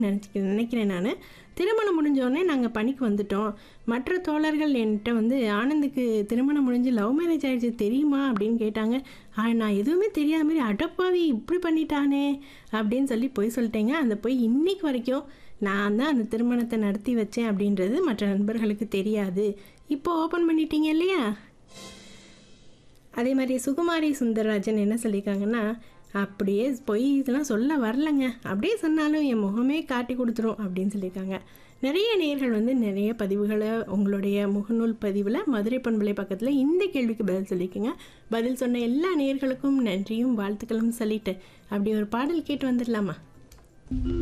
நினச்சிக்க நினைக்கிறேன் நான் திருமணம் முடிஞ்சோடனே நாங்கள் பணிக்கு வந்துட்டோம் மற்ற தோழர்கள் என்கிட்ட வந்து ஆனந்துக்கு திருமணம் முடிஞ்சு லவ் மேரேஜ் ஆயிடுச்சு தெரியுமா அப்படின்னு கேட்டாங்க ஆ நான் எதுவுமே தெரியாத மாதிரி அடப்பாவி இப்படி பண்ணிட்டானே அப்படின்னு சொல்லி போய் சொல்லிட்டேங்க அந்த போய் இன்னைக்கு வரைக்கும் நான் தான் அந்த திருமணத்தை நடத்தி வச்சேன் அப்படின்றது மற்ற நண்பர்களுக்கு தெரியாது இப்போ ஓப்பன் பண்ணிட்டீங்க இல்லையா அதே மாதிரி சுகுமாரி சுந்தரராஜன் என்ன சொல்லியிருக்காங்கன்னா அப்படியே பொய் இதெல்லாம் சொல்ல வரலங்க அப்படியே சொன்னாலும் என் முகமே காட்டி கொடுத்துரும் அப்படின்னு சொல்லியிருக்காங்க நிறைய நேர்கள் வந்து நிறைய பதிவுகளை உங்களுடைய முகநூல் பதிவில் மதுரை பண்பலை பக்கத்தில் இந்த கேள்விக்கு பதில் சொல்லிக்கோங்க பதில் சொன்ன எல்லா நேர்களுக்கும் நன்றியும் வாழ்த்துக்களும் சொல்லிட்டு அப்படி ஒரு பாடல் கேட்டு வந்துடலாமா